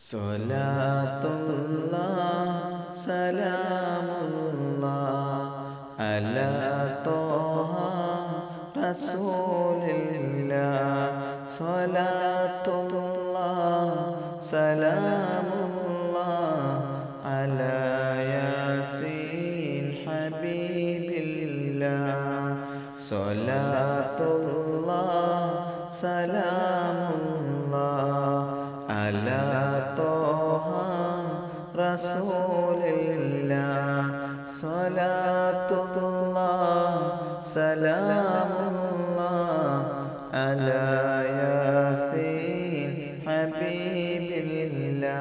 സ്വലാത്തുള്ള സലാമുള്ള അല തോഹ റസൂലില്ല സ്വലാത്തുള്ള സലാമുള്ള അല യാസീൻ ഹബീബില്ല സ്വലാത്തുള്ള സലാമുള്ള അല തോഹ റസൂലില്ല സ്വലാത്തുള്ള സലാമുള്ള അല യാസീൻ ഹബീബില്ല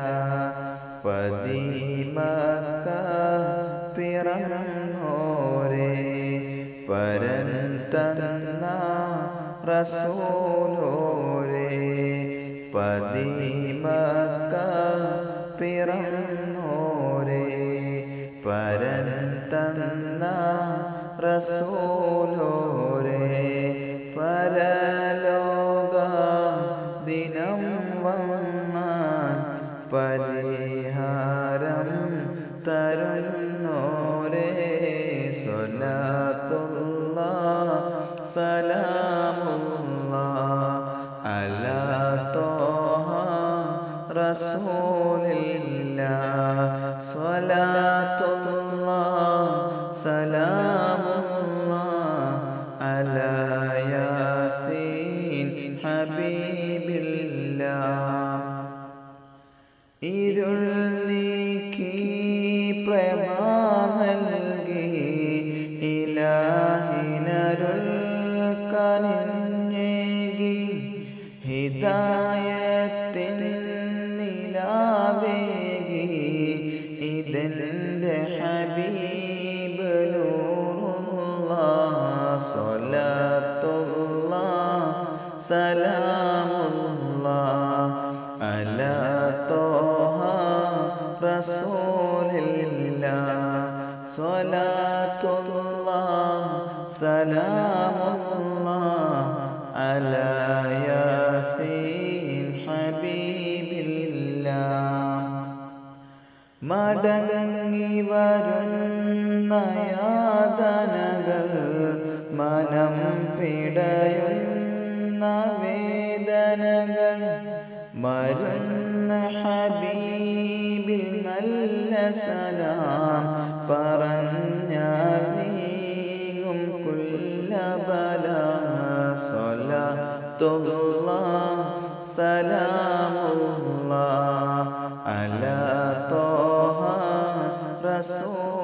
പതിമക്ക പിറന്നോരേ പരൻ തന്ന റസൂലോരേ പതിമക്ക പിറന്നോരേ പരൻ തന്ന റസൂലോരേ പരലോക ദിനം വന്നാൽ പരിഹാരം തരുന്നോരേ സ്വലാത്തുള്ള സലാമുള്ള അല തോഹ റസൂലില്ല സ്വലാത്തുള്ള സലാമുള്ള അല യാസീൻ ഹബീബില്ല ഇരുൾ നീക്കി പ്രേമ നൽകി ഇലാഹിനരുൾ കനിഞ്ഞേകി ഹിദായത്തിൻ നിലാവേകി ഇതെന്റെ ഹബീബ് നൂറുള്ള സ്വലാത്തുള്ള സലാമുള്ള അല തോഹ റസൂലില്ല സ്വലാത്തുള്ള സലാമുള്ള അല യാസീൻ ഹബീബില്ല മടങ്ങി വരുന്ന യാതനകൾ മനം പിടയുന്ന വേദനകൾ മരുന്ന ഹബീബിൽ നല്ല സലാം പറഞ്ഞാൽ നീങ്ങും കുല്ലബല സ്വലാത്തുള്ള സലാമുള്ള അല തോഹ റസൂലില്ല